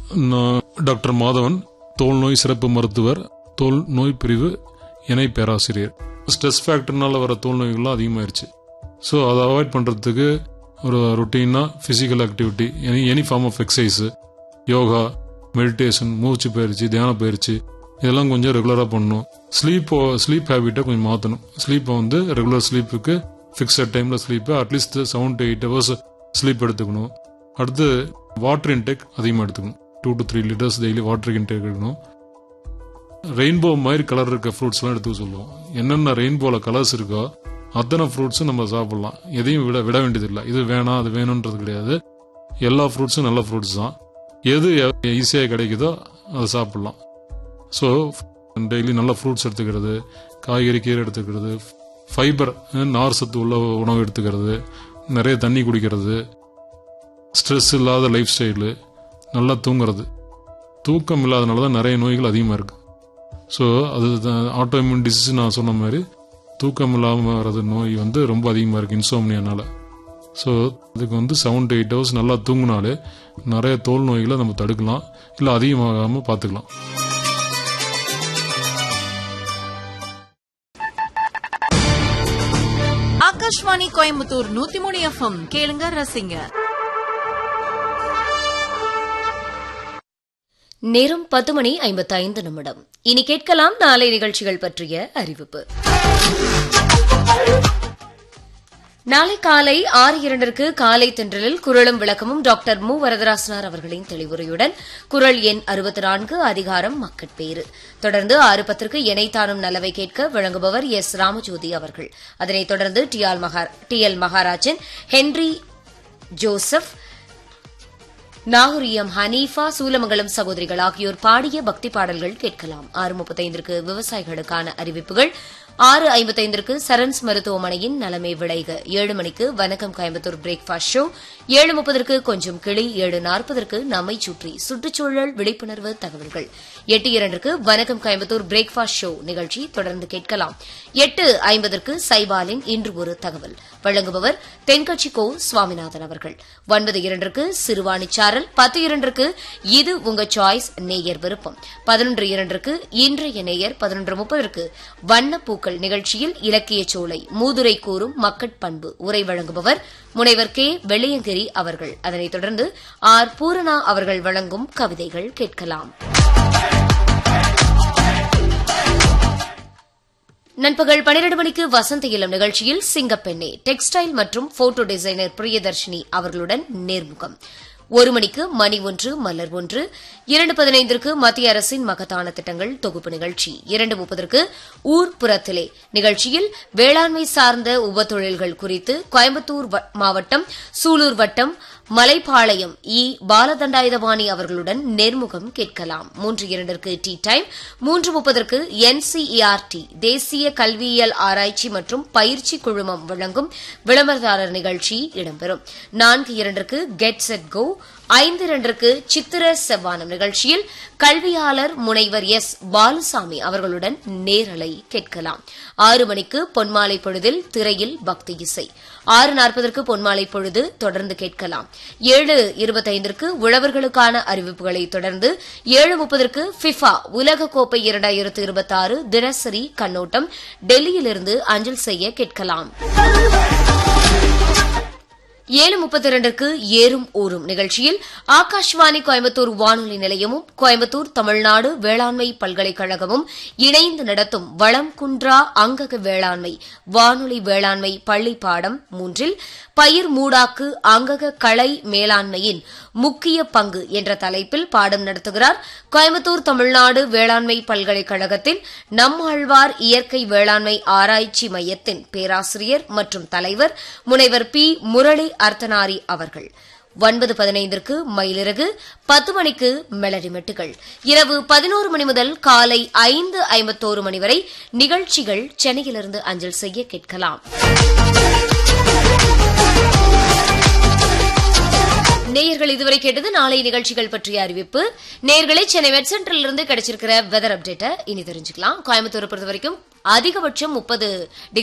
நான் டாக்டர் மாதவன் தோல் நோய் சிறப்பு மருத்துவர் தோல் நோய் பிரிவு இணை பேராசிரியர் ஸ்ட்ரெஸ் ஃபேக்டர்னால வர தோல் நோய்கள்லாம் அதிகமாயிருச்சு ஸோ அதை அவாய்ட் பண்ணுறதுக்கு ஒரு ரொட்டீனாக physical activity any any form of exercise yoga meditation மூச்சு பயிற்சி தியான பயிற்சி இதெல்லாம் கொஞ்சம் ரெகுலராக பண்ணணும் ஸ்லீப்போ ஸ்லீப் ஹேபிட்டை கொஞ்சம் மாற்றணும் ஸ்லீப்பை வந்து ரெகுலர் ஸ்லீப்புக்கு ஃபிக்ஸட் டைமில் sleep at least seven to eight hours sleep எடுத்துக்கணும் அடுத்து வாட்டர் இன்டேக் அதிகமாக எடுத்துக்கணும் two to three litres daily water intake எடுக்கணும் ரெயின்போ மாதிரி கலர் இருக்க ஃப்ரூட்ஸ்லாம் எடுத்துக்க சொல்லுவோம் என்னென்ன ரெயின்போவில் கலர்ஸ் இருக்கோ அத்தனை ஃப்ரூட்ஸும் நம்ம சாப்பிடலாம் எதையும் விட விட வேண்டியதில்லை இது வேணாம் அது வேணுன்றது கிடையாது எல்லா ஃப்ரூட்ஸும் நல்ல ஃப்ரூட்ஸ் தான் எது ஈஸியாக கிடைக்குதோ அதை சாப்பிடலாம் ஸோ டெய்லி நல்ல ஃப்ரூட்ஸ் எடுத்துக்கிறது காய்கறி கீரை எடுத்துக்கிறது ஃபைபர் நார் சத்து உள்ள உணவு எடுத்துக்கிறது நிறைய தண்ணி குடிக்கிறது ஸ்ட்ரெஸ் இல்லாத லைஃப் ஸ்டைலு நல்லா தூங்குறது தூக்கம் இல்லாதனால தான் நிறைய நோய்கள் அதிகமாக இருக்கு ஸோ அது ஆட்டோ இம்யூன் டிசீஸ் நான் சொன்ன மாதிரி தூக்கம் இல்லாமல் வர்றது நோய் வந்து ரொம்ப அதிகமாக இருக்கு இன்சோம்னியானால ஸோ இதுக்கு வந்து செவன் டு எயிட் ஹவர்ஸ் நல்லா தூங்கினாலே நிறைய தோல் நோய்களை நம்ம தடுக்கலாம் இல்லை அதிகமாகாமல் பார்த்துக்கலாம் ஆகாஷ்வாணி கோயம்புத்தூர் நூத்தி மூணு எஃப்எம் கேளுங்க ரசிங்க நேரம் பத்து மணி ஐம்பத்தைந்து நிமிடம் இனி கேட்கலாம் நாளை நிகழ்ச்சிகள் பற்றிய அறிவிப்பு நாளை காலை ஆறு இரண்டிற்கு காலை தென்றலில் குரலும் விளக்கமும் டாக்டர் மு வரதராசனார் அவர்களின் தெளிவுரையுடன் குரல் எண் அறுபத்தி நான்கு அதிகாரம் மக்கட்பேறு தொடர்ந்து ஆறு பத்திற்கு இணைத்தானும் நலவை கேட்க வழங்குபவர் எஸ் ராமஜோதி அவர்கள் அதனைத் தொடர்ந்து T L Maharajan Henry Joseph நாகூரியம் ஹனீஃபா சூலமங்கலம் சகோதரிகள் ஆகியோர் பாடிய பக்தி பாடல்கள் கேட்கலாம் ஆறு முப்பத்தைந்திற்கு விவசாயிகளுக்கான அறிவிப்புகள் ஆறு ஐம்பத்தைந்திற்கு சரண்ஸ் மருத்துவமனையின் நலமே விளைக ஏழு மணிக்கு வணக்கம் கோயம்புத்தூர் பிரேக்ஃபாஸ்ட் ஷோ ஏழு முப்பதற்கு கொஞ்சம் கிளி ஏழு நாற்பதற்கு நம்மை சுற்றி சுற்றுச்சூழல் விழிப்புணர்வு தகவல்கள் எட்டு இரண்டுக்கு வணக்கம் கோயம்புத்தூர் பிரேக்ஃபாஸ்ட் ஷோ நிகழ்ச்சி தொடர்ந்து கேட்கலாம் எட்டு ஐம்பதற்கு சைபாலின் இன்று ஒரு தகவல் வழங்குபவர் தென்கட்சி கோ சுவாமிநாதன் அவர்கள் ஒன்பது இரண்டிற்கு சிறுவாணிச்சாரல் பத்து இரண்டிற்கு இது உங்க சாய்ஸ் நேயர் விருப்பம் பதினொன்று இரண்டிற்கு இன்றைய நேயர் பதினொன்று முப்பதற்கு வண்ணப்பூக்கள் நிகழ்ச்சியில் இலக்கிய சோலை மூதுரை கூறும் மக்கட்பண்பு உரை வழங்குபவர் முனைவர் கே வெள்ளையங்கிரி அவர்கள் அதனைத் தொடர்ந்து ஆர் பூரணா அவர்கள் வழங்கும் கவிதைகள் கேட்கலாம் நண்பகல் பனிரண்டு மணிக்கு வசந்த இளம் நிகழ்ச்சியில் சிங்கப்பெண்ணே டெக்ஸ்டைல் மற்றும் போட்டோ டிசைனர் பிரியதர்ஷினி அவர்களுடன் நேர்முகம் ஒரு மணிக்கு மணி ஒன்று மலர் ஒன்று இரண்டு பதினைந்திற்கு மத்திய அரசின் மகத்தான திட்டங்கள் தொகுப்பு நிகழ்ச்சி இரண்டு முப்பதற்கு ஊர் புறத்திலே நிகழ்ச்சியில் வேளாண்மை சார்ந்த உப தொழில்கள் குறித்து கோயம்புத்தூர் மாவட்டம் சூலூர் வட்டம் மலைப்பாளையம் இ பாலதண்டாயுதபாணி அவர்களுடன் நேர்முகம் கேட்கலாம் மூன்று இரண்டிற்கு டி டைம் மூன்று முப்பதற்கு என்சிஇஆர்டி தேசிய கல்வியியல் ஆராய்ச்சி மற்றும் பயிற்சி குழுமம் வழங்கும் விளம்பரதாரர் நிகழ்ச்சி இடம்பெறும் நான்கு இரண்டிற்கு கெட் செட் கோ ஐந்து இரண்டிற்கு சித்திர செவ்வானம் நிகழ்ச்சியில் கல்வியாளர் முனைவர் எஸ் பாலுசாமி அவர்களுடன் நேரலை கேட்கலாம் ஆறு மணிக்கு பொன்மாலை பொழுதில் திரையில் பக்தி இசை ஆறு நாற்பதற்கு பொன்மாலை பொழுது தொடர்ந்து கேட்கலாம் ஏழு இருபத்தைந்திற்கு உழவர்களுக்கான அறிவிப்புகளை தொடர்ந்து ஏழு முப்பதற்கு ஃபிஃபா உலகக்கோப்பை இரண்டாயிரத்து இருபத்தாறு தினசரி கண்ணோட்டம் டெல்லியிலிருந்து அஞ்சல் செய்ய கேட்கலாம் ஏழு முப்பத்தி இரண்டுக்கு ஏறும் ஊரும் நிகழ்ச்சியில் ஆகாஷ்வாணி கோயம்புத்தூர் வானொலி நிலையமும் கோயம்புத்தூர் தமிழ்நாடு வேளாண்மை பல்கலைக்கழகமும் இணைந்து நடத்தும் வளம் குன்றா அங்கக வேளாண்மை வானொலி வேளாண்மை பள்ளி பாடம் மூன்றில் பயிர் மூடாக்கு அங்கக களை மேலாண்மையின் முக்கிய பங்கு என்ற தலைப்பில் பாடம் நடத்துகிறார் கோயம்புத்தூர் தமிழ்நாடு வேளாண்மை பல்கலைக்கழகத்தின் நம்மாழ்வார் இயற்கை வேளாண்மை ஆராய்ச்சி மையத்தின் பேராசிரியர் மற்றும் தலைவர் முனைவர் பி முரளி அர்த்தனாரி அவர்கள் ஒன்பது பதினைந்திற்கு மயிலிறகு பத்து மணிக்கு மெலடிமெட்டுகள் இரவு பதினோரு மணி முதல் காலை ஐந்து ஐம்பத்தோரு மணி வரை நிகழ்ச்சிகள் சென்னையிலிருந்து அஞ்சல் செய்ய கேட்கலாம் நேயர்கள் இதுவரை கேட்டது நாளை நிகழ்ச்சிகள் பற்றிய அறிவிப்பு நேர்களை சென்னை வெட் சென்டரில் இருந்து கிடைச்சிருக்கிற வெதர் அப்டேட்டை இனி தெரிஞ்சுக்கலாம் கோயம்புத்தூரை பொறுத்த வரைக்கும் அதிகபட்சம் முப்பது